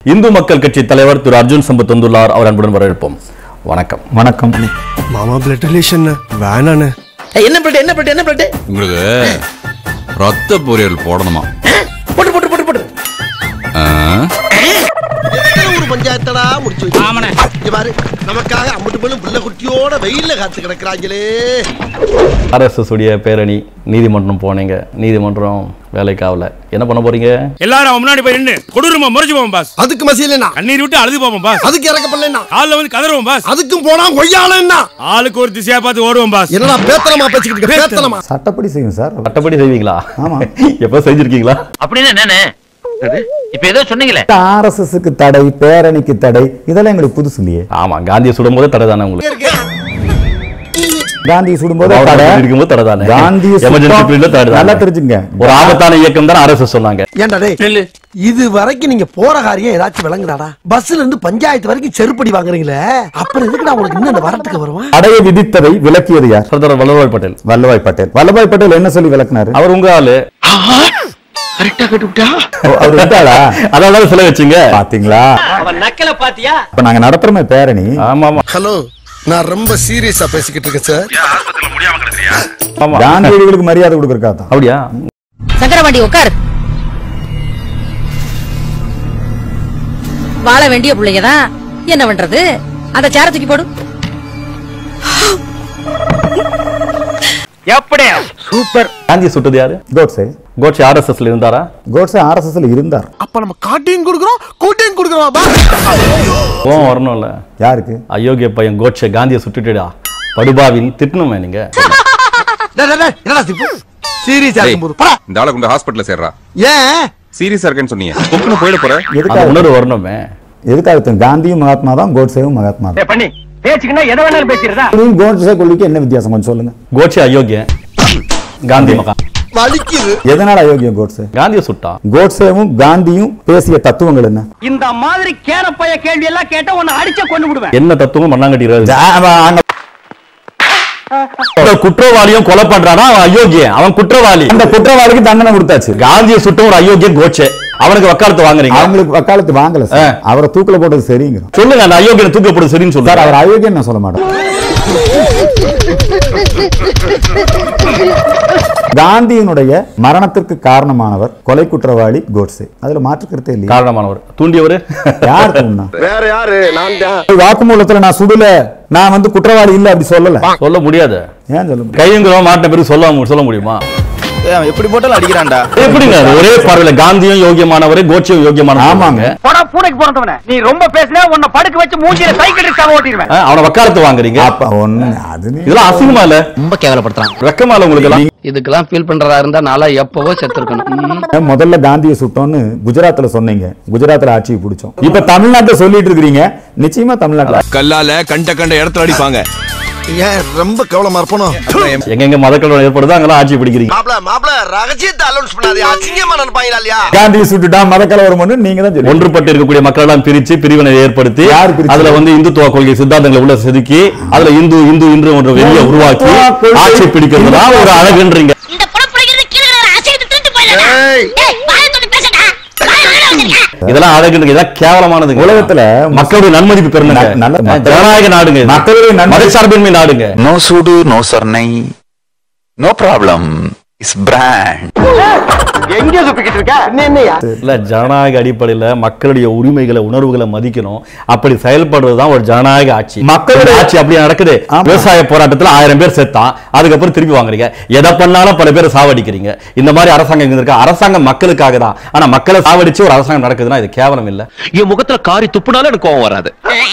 இந்து மக்கள் கட்சி தலைவர் திரு அர்ஜுன் சம்பத் வந்துள்ளார் அவர் அன்புடன் வரவேற்போம் வணக்கம் வணக்கம் மாமா பிளட் ரிலேஷன் வேணாண்ணே ஏய், என்ன பிளட் என்ன பிளட் என்ன பிளட் உங்களுக்கு ரத்த பொரியல் போடணுமா போட்டு போட்டு போட்டு போட்டு ஆ? ஒரு பஞ்சாயத்தடா முடிச்சு வச்சு இங்க பாரு நமக்காக அம்பட்டு பெண்ணும் பிள்ளை குட்டியோட வெயில்ல காத்து கிடக்குறாங்களே ஆர்எஸ்எஸ் உடைய பேரணி நீதிமன்றம் போனீங்க நீதிமன்றம் வேலைக்கு ஆகல என்ன பண்ண போறீங்க எல்லாரும் அவன் முன்னாடி போய் நின்னு கொடூரமா முறைச்சு போவோம் பாஸ் அதுக்கு மசியலண்ணா கண்ணீர் விட்டு அழுது போவோம் பாஸ் அதுக்கு இறக்கப்படலண்ணா காலில் வந்து கதறுவோம் பாஸ் அதுக்கும் போனா கொய்யாலன்னா ஆளுக்கு ஒரு திசையா பார்த்து ஓடுவோம் பாஸ் என்னடா பேத்தனமா பேசிக்கிட்டு இருக்க, பேத்தனமா சட்டப்படி செய்யும் சார் சட்டப்படி செய்வீங்களா ஆமா. எப்ப செஞ்சிருக்கீங்களா அப்படின்னு என்னன்னு இப்ப ஏதோ சொன்னீங்களே ஆர்எஸ்எஸ்க்கு தடை பேரணிக்கு தடை இதெல்லாம் எங்களுக்கு புதுசு இல்லையே ஆமா காந்தியை சுடும்போது தடை தானே உங்களுக்கு காந்தி சுடும்போது தடை இருக்கும்போது தடை தானே காந்தியை எமர்ஜென்சி சுட்டோம். பீரியட்ல தடை தானே. நல்லா தெரிஞ்சுங்க ஒரு ஆபத்தான இயக்கம் தான் ஆர்எஸ்எஸ் சொன்னாங்க ஏன்டா டேய் இது வரைக்கும் நீங்க போற காரியம் ஏதாச்சும் விளங்குதாடா பஸ்ல இருந்து பஞ்சாயத்து வரைக்கும் செருப்படி வாங்குறீங்களே அப்புறம் எதுக்குடா உங்களுக்கு இன்னும் அந்த வரட்டுக்கு வருவான் தடையை விதித்ததை விளக்கியது யார் சர்தார் வல்லபாய் பட்டேல் வல்லபாய் பட்டேல் வல்லபாய் பட்டேல் என்ன சொல்லி விளக்குனாரு அவர் உங்க ஆளு கரெக்டா கட்டுவிட்டா அவ- அவர் விட்டாரா அதான் சில வச்சுங்க பாத்தீங்களா அவன் நக்கல பாத்தியா இப்ப நாங்க நடத்துறோமே பேரணி ஆமா ஆமா ஹலோ நான் ரொம்ப சீரியஸா பேசிக்கிட்டு இருக்கேன் சார் ஆமா காந்தியடிகளுக்கு மரியாதை கொடுக்கறக்கா தான் அப்படியா சங்கரவண்டி உட்கார் வாழ வேண்டிய பிள்ளைங்க தான் என்ன பண்றது அந்த சேர தூக்கி போடு எப்படி சூப்பர் காந்தியை சுட்டது யாரு கோட்ஸே கோட்சே ஆர்எஸ்எஸ்ல இருந்தாரா கோட்ஸே ஆர்எஸ்எஸ்ல இருந்தார் அப்ப நம்ம காட்டையும் கொடுக்குறோம் கூட்டையும் கொடுக்குறோம் பா கோவம் வரணும்ல யாருக்கு அயோக்கிய பையன் கோட்சே காந்தியை சுட்டுட்டுடா படுபாவின் திட்டணுமே நீங்க டேய், டேய், டேய், என்னடா சிப்பு சீரியஸா டேய், இருக்கும்போது போடா. இந்த ஆளை கொண்டு ஹாஸ்பிட்டல்ல சேர்றா ஏன் சீரியஸா இருக்கேன்னு சொன்னீங்க பொக்குன்னு போயிட போற அந்த எதுக்காக உணர்வு வரணுமே எதுக்காக தெரியும்? காந்தியும் மகாத்மா தான் கோட்ஸேவும் மகாத்மா தான் பண்ணி பேச்சுக்குன்னா எதை வேணாலும் பேசிடுறதா இதுவும் கோட்ஸே கொள்கைக்கு என்ன வித்தியாசம் கொஞ்சம் சொல்லுங்க கோட்சே அயோக்கியன் காந்தி மகா வலிக்குது எதனால அயோக்கியம் கோட்ஸே காந்தியை சுட்டான் கோட்ஸேவும் காந்தியும் பேசிய தத்துவங்கள் என்ன இந்த மாதிரி கேனப்பைய கேள்வி எல்லாம் கேட்டா உன்னை அடிச்ச கொண்டு விடுவேன் என்ன தத்துவம் மண்ணாங்கட்டி ஜா- அவன் அங்க இந்த குற்றவாளியும் கொலை பண்றானா அவன் அயோக்கியன் அவன் குற்றவாளி அந்த குற்றவாளிக்கு தண்டனை கொடுத்தாச்சு காந்தியை சுட்ட ஒரு அயோக்கியன் கோட்சே அவனுக்கு வக்காலத்து வாங்குறீங்க அவங்களுக்கு வக்காலத்து வாங்கல சார் ஆ. அவரை தூக்கில போட்டது சரிங்கிறோம் சொல்லுங்க அந்த அயோக்கியனை தூக்கப்படுது சரின்னு சார் சொல்றாரு அவர் அயோக்கியம் நான் சொல்ல மாட்டேன் காந்தியினுடைய மரணத்திற்கு காரணமானவர் கொலை குற்றவாளி கோட்ஸே அதுல மாற்று கருத்தே இல்லையா காரணமானவர் தூண்டியவர் யார் தூண்டினா? வேற யாரு நான் தான் வாக்குமூலத்துல நான் சுடல நான் வந்து குற்றவாளி இல்ல அப்படி சொல்லல சொல்ல முடியாது ஏன் சொல்ல முடியாது? கையுங்கிறவன் மாட்டின பிறகு சொல்ல சொல்ல முடியுமா எப்படி போட்டாலும் அடிக்கிறான்டா எப்படிங்க அது ஒரே பார்வையில காந்தியும் யோகியமானவர் கோட்சையும் யோகியமானவர் ஆமாங்க. போடா பூனைக்கு பிறந்தவன நீ ரொம்ப பேசினா உன்னை படுக்க வச்சு மூஞ்சில சைக்கிள் ரிக்ஷா ஓட்டிடுவேன் ஆ, அவனை வக்காலத்து வாங்குறீங்க அப்ப ஒண்ணு அது நீ- இதெல்லாம் அசிங்கமா இல்ல ரொம்ப கேவலப்படுத்துறான் வெக்கமா இல்ல உங்களுக்கு எல்லாம் இதுக்கெல்லாம் ஃபீல் பண்றதா இருந்தா நாளா எப்பவோ செத்துருக்கணும் முதல்ல காந்தியை சுட்டோம்னு குஜராத்ல சொன்னீங்க குஜராத்ல ஆட்சியை பிடிச்சோம் இப்ப தமிழ்நாட்டுல சொல்லிட்டு இருக்கிறீங்க நிச்சயமா தமிழ்நாட்டுல கல்லால கண்ட கண்ட இடத்துல அடிப்பாங்க ஏன் ரொம்ப கவலமா இருப்பணும் எங்கெங்க மதக்கலவரம் ஏற்படுதோ அங்கெல்லாம் ஆட்சி பிடிக்கிறீங்க மாப்ள மாப்ள ரகசியத்தை அலௌன்ஸ் பண்ணாதே அசிங்கமா நினைப்பாங்களா இல்லையா காந்தியை சுட்டுட்டா மதக்கலவரம் நீங்க தான் சொல்லுவீங்க. ஒன்றுபட்டு இருக்கக்கூடிய மக்கள் எல்லாம் பிரிச்சு பிரிவினை ஏற்படுத்தி யார் பிரிச்சு? அதுல வந்து இந்துத்துவ கொள்கை சித்தாந்தங்களை உள்ள செதுக்கி அதுல இந்து இந்து இன்று ஒன்று வெளிய உருவாக்கி இந்துத்துவ கொள்கை- ஆட்சி பிடிக்கிறது தான் ஒரு அழகுன்றீங்க இந்த புறப்புறகிறது கீழே அசைத்து திருட்டு போயிடா ஏய். ஏய் வாயை தொட்டு பேசடா வாயை வேற வச்சிருக்க இதெல்லாம் அழகுன்றீங்க இதெல்லாம் கேவலமானதுங்க உலகத்துல மக்களுடைய நன்மதிப்பு பெறணுங்க ந- நல்ல மக்கள். ஜனநாயக நாடுங்க இது. மக்களுடைய நன்மதிப்பு- மதச்சார்பின்மை நாடுங்க No sudu, no surnai. No problem. It's brand. எங்க சுப்பிக்கிட்டு இருக்க என்னையா இல்ல ஜனநாயக அடிப்படையில மக்களுடைய உரிமைகளை உணர்வுகளை மதிக்கணும் அப்படி செயல்படுறது தான் ஒரு ஜனநாயக ஆட்சி மக்களுடைய ஆட்சி அப்படி நடக்குது ஆமா. விவசாய போராட்டத்துல ஆயிரம் பேர் செத்தான் அதுக்கப்புறம் திருப்பி வாங்குறீங்க எதை பண்ணாலும் பல பேரை சாவடிக்கிறீங்க இந்த மாதிரி அரசாங்கம் இங்க இருக்கு அரசாங்கம் மக்களுக்காக தான் ஆனா மக்களை சாவடிச்சு ஒரு அரசாங்கம் நடக்குதுன்னா இது கேவலம் இல்ல என் முகத்துல காரி துப்புனாலும் எனக்கு கோவம் வராது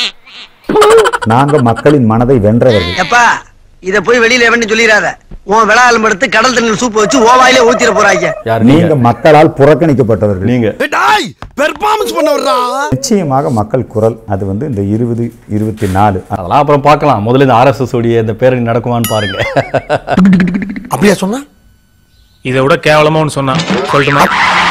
நாங்க மக்களின் மனதை வென்றவர்கள் எப்பா இத போய் வெளியில எவன்னு சொல்லிடாத உன் விளாலும் எடுத்து கடல் தண்ணீர் சூப்பு வச்சு ஓவாயிலே ஊத்திர போறாங்க யார் நீங்க நீங்க மக்களால் புறக்கணிக்கப்பட்டவர்கள் நீங்க டாய் பெர்ஃபார்மன்ஸ் பண்ண வர்றா நிச்சயமாக மக்கள் குரல் அது வந்து இந்த இருபது இருபத்தி நாலு அதெல்லாம் அப்புறம் பார்க்கலாம் முதல்ல இந்த ஆர்எஸ்எஸ் உடைய இந்த பேரணி நடக்குமான்னு பாருங்க அப்படியா சொன்னா இதை விட கேவலமா ஒன்று சொன்னான் சொல்லட்டுமா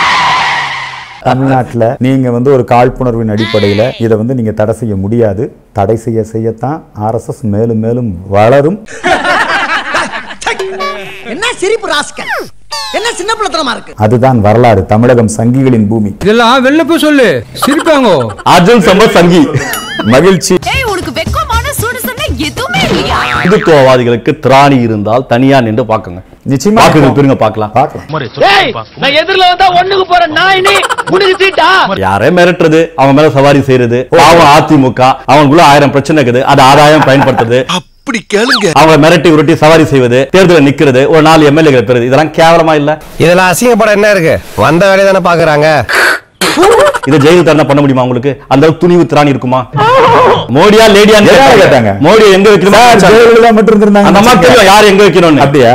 தமிழ்நாட்டுல நீங்க வந்து ஒரு காழ்ப்புணர்வின் அடிப்படையில இதை வந்து நீங்க தடை செய்ய முடியாது தடை செய்ய செய்யத்தான் ஆர்எஸ்எஸ் மேலும் மேலும் வளரும் என்ன சிரிப்பு ராஸ்கல் என்ன சின்ன பிள்ளைத்தனமா இருக்கு அதுதான் வரலாறு தமிழகம் சங்கிகளின் பூமி இதெல்லாம் வெளில போய் சொல்லு சிரிப்பாங்க அர்ஜுன் சம்பத் சங்கி மகிழ்ச்சி ஏய் உனக்கு வெக்கமான சூடு சொன்ன எதுவுமே இல்லையா இந்துத்துவவாதிகளுக்கு திராணி இருந்தால் தனியா நின்று பாக்குங்க நிச்சயமா வாக்குகள் பெருங்க பார்க்கலாம் பார்க்கலாம் ஏய் நான் எதிரில வந்தா ஒண்ணுக்கு போற நாய் நீ உனக்கு சீட்டா யாரே மிரட்டுறது அவன் மேல சவாரி செய்யறது பாவம் அதிமுக அவங்களுக்குள்ள ஆயிரம் பிரச்சனை இருக்குது அது ஆதாயம் பயன்படுத்துறது அப்படி கேளுங்க அவங்க மிரட்டி உருட்டி சவாரி செய்வது தேர்தலில் நிக்கிறது ஒரு நாலு எம்எல்ஏகள் பெறுது இதெல்லாம் கேவலமா இல்ல இதெல்லாம் அசிங்கப்பட என்ன இருக்கு வந்த வேலையை தானே பாக்குறாங்க இதை ஜெயலலிதா என்ன பண்ண முடியுமா உங்களுக்கு அந்த அளவுக்கு துணிவு திராணி இருக்குமா மோடியா லேடியா யார் கேட்டாங்க? மோடி எங்க வைக்கணுமோ சார், வச்சாங்க. ஜெயலலிதா மட்டும் இருந்திருந்தாங்க அந்த அம்மா தெரியும் யார் எங்க வைக்கணும்னு அப்படியா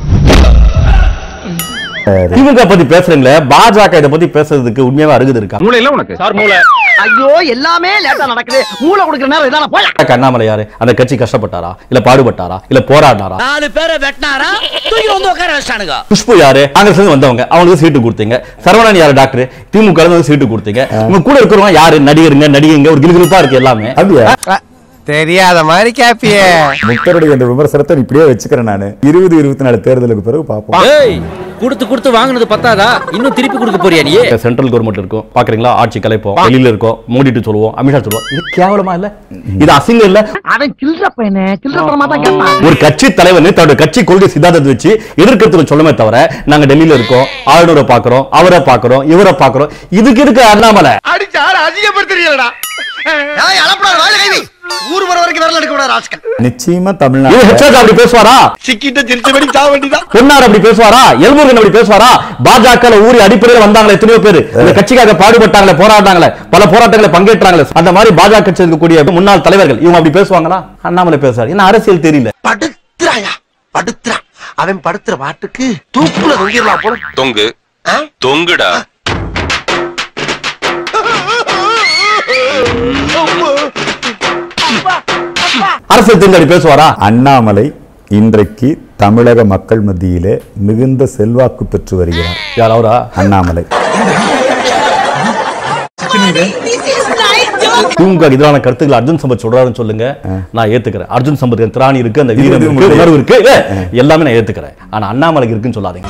திமுக பத்தி பேசுறீங்களே பாஜக இதை பத்தி பேசுறதுக்கு உண்மையாவே அருகுது இருக்கா மூளை இல்ல உனக்கு சார் மூளை ஐயோ எல்லாமே லேட்டா நடக்குது மூளை கொடுக்குற நேரம் இதான போய் அண்ணாமலை யாரு அந்த கட்சி கஷ்டப்பட்டாரா இல்ல பாடுபட்டாரா இல்ல போராடினாரா நாலு பேரை வெட்டினாரா தூக்கி வந்து உட்கார வச்சானுங்க குஷ்பு யாரு காங்கிரஸ்ல இருந்து வந்தவங்க அவங்களுக்கு சீட்டு கொடுத்தீங்க சரவணன் யாரு டாக்டர் திமுக ல இருந்து சீட்டு கொடுத்தீங்க உங்க கூட இருக்கிறவங்க யாரு நடிகருங்க நடிகைங்க ஒரு கிலுகிலுப்பா இருக்கு எல்லாமே அப்படியா தெரியாத மாதிரி கேப்பிய முக்தருடைய இந்த விமர்சனத்தை இப்படியே வச்சுக்கிறேன் நானு இருபது இருபத்தி நாலு தேர்தலுக்கு பிறகு பார்ப்போம் ஏய் கொடுத்து கொடுத்து வாங்குனது பத்தாதா இன்னும் திருப்பி கொடுக்க போறியா நீ சென்ட்ரல் கவர்மெண்ட் இருக்கும் பாக்குறீங்களா ஆட்சி கலைப்போம் வெளியில இருக்கோம் மோடிட்டு சொல்லுவோம் அமித்ஷா சொல்லுவோம் இது கேவலமா இல்ல இது அசிங்கம் இல்ல அவன் சில்லற பையனே சில்லறத்தனமா தான் கேட்பான் ஒரு கட்சி தலைவர் தன்னோட கட்சி கொள்கை சித்தாந்தத்தை வச்சு எதிர்க்கத்துல சொல்லுமே தவிர நாங்க டெல்லியில இருக்கோம் ஆளுநரை பாக்குறோம் அவரை பாக்குறோம் இவரை பாக்குறோம் இதுக்கு இருக்கு அண்ணாமலை அடிச்சு ஆள அசிங்கப்படுத்துறீங்களா ஏய் அலப்படாத வாயில கைவி ஊர் வர வரைக்கும் விரல் எடுக்க கூடாது ராஸ்கல் நிச்சயமா இது தமிழ்நாடு ஹெச்ஆர் அப்படி பேசுவாரா சிக்கிட்ட சிரிச்சபடி சாக வேண்டிதான் பொன்னார் அப்படி பேசுவாரா எல்முருகன் அப்படி பேசுவாரா பாஜக ஊரி அடிப்படையில் வந்தாங்களே எத்தனையோ பேர் இந்த கட்சிக்காக பாடுபட்டாங்களே போராட்டாங்களே பல போராட்டங்களை பங்கேற்றாங்களே அந்த மாதிரி பாஜக கட்சி இருக்கக்கூடிய முன்னாள் தலைவர்கள் இவங்க அப்படி பேசுவாங்களா அண்ணாமலை பேசுறாரு என்ன அரசியல் தெரியல படுத்துறாயா படுத்துறா அவன் படுத்துற பாட்டுக்கு தூக்குல தொங்கிடலாம் போல தொங்கு தொங்குடா அரசியல் தெரிஞ்சு அப்படி பேசுவாரா அண்ணாமலை இன்றைக்கு தமிழக மக்கள் மத்தியிலே மிகுந்த செல்வாக்கு பெற்று வருகிறார் யார் அவரா அண்ணாமலை திமுக எதிரான கருத்துக்கள் அர்ஜுன் சம்பத் சொல்றாருன்னு சொல்லுங்க நான் ஏத்துக்கிறேன் அர்ஜுன் சம்பத் திராணி இருக்கு அந்த வீரம் இது இருக்கு உங்களுடைய- உணர்வு இருக்கு இல்ல, எல்லாமே நான் ஏத்துக்கிறேன் ஆனா அண்ணாமலைக்கு இருக்குன்னு சொல்லாதீங்க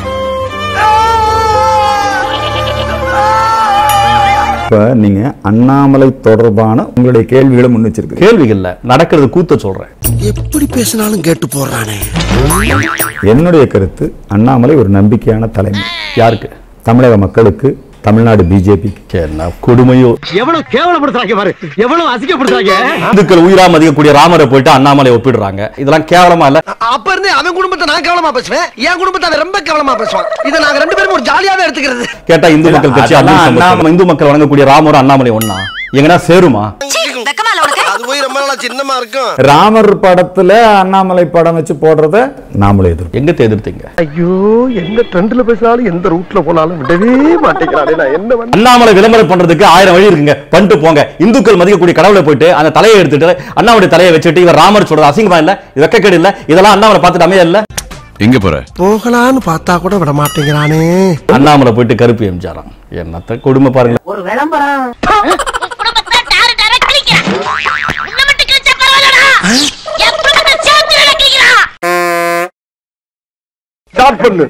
இப்ப நீங்க அண்ணாமலை தொடர்பான உங்களுடைய கேள்விகளை முன் வச்சிருக்கு கேள்விகள்ல நடக்கிறது கூத்த சொல்றேன் எப்படி பேசினாலும் கேட்டு போடுறானே என்னுடைய கருத்து அண்ணாமலை ஒரு நம்பிக்கையான தலைமை யாருக்கு தமிழக மக்களுக்கு தமிழ்நாடு பிஜேபி என்ன கொடுமையோ எவ்வளவு கேவலப்படுத்துறாங்க பாரு எவ்வளவு அசிங்கப்படுத்துறாங்க இந்துக்கள் உயிரா மதிக்கக்கூடிய ராமரை போயிட்டு அண்ணாமலை ஒப்பிடுறாங்க இதெல்லாம் கேவலமா இல்ல அப்ப இருந்து அவன் குடும்பத்தை நான் கேவலமா பேசுவேன் என் குடும்பத்தை அவன் ரொம்ப கேவலமா பேசுவான் இதை நாங்க ரெண்டு பேரும் ஒரு ஜாலியாவே எடுத்துக்கிறது கேட்டா இந்து இல்ல, மக்கள் கட்சி அதெல்லாம் அர்ஜுன் சம்பத் அண்ணாமலை- இந்து மக்கள் வணங்கக்கூடிய ராமரும் அண்ணாமலை ஒண்ணா எங்கனா சேருமா வெக்கமா இல்ல உனக்கு அது போய் ரொம்ப நாளா சின்னமா இருக்கும் ராமர் படத்துல அண்ணாமலை படம் வச்சு போடுறத நாமளே எதிர்ப்போம் எங்க எதிர்த்தீங்க ஐயோ எந்த ட்ரெண்ட்ல பேசினாலும் எந்த ரூட்ல போனாலும் விடவே மாட்டேங்கிறானே நான் என்ன பண்ண அண்ணாமலை விளம்பரம் பண்றதுக்கு ஆயிரம் வழி இருக்குங்க பண்ணிட்டு போங்க இந்துக்கள் மதிக்கக்கூடிய கடவுளை போயிட்டு அந்த தலையை எடுத்துட்டு அண்ணாவுடைய தலையை வச்சுட்டு இவர் ராமர் சொல்றது அசிங்கமா இல்ல இது வெக்கக்கேடு இல்ல இதெல்லாம் அண்ணாமலை பார்த்துட்டு அமைய இல்ல எங்க போற போகலான்னு பார்த்தா கூட விட மாட்டேங்கிறானே அண்ணாமலை போயிட்டு கருப்பு எம்ஜாராம் என்னத்த கொடுமை பாருங்க ஒரு விளம்பரம் குடும்பத்தை டாரு டாரா கிழிக்கிறான் உன்னை மட்டும் கிழிச்சா பரவாயில்லடா என் குடும்பத்தை சேர்த்து கிழிக்கிறான் ஸ்டார்ட் பண்ணு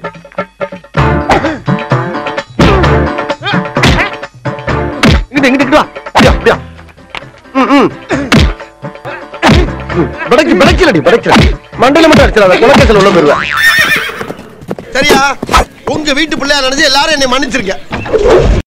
இங்கிட்டு இங்கிட்டு இங்கிட்டு வா அப்படியா அப்படியா ம், ம். ம், பிடைக்கு பிடைக்கலடி பிடைக்கல மண்டையில மட்டும் அடிச்சிடாத குலக்கத்தில் உள்ள போயிருவேன் சரியா உங்க வீட்டு பிள்ளையா நினைச்சு எல்லாரும் என்னை மன்னிச்சிருக்க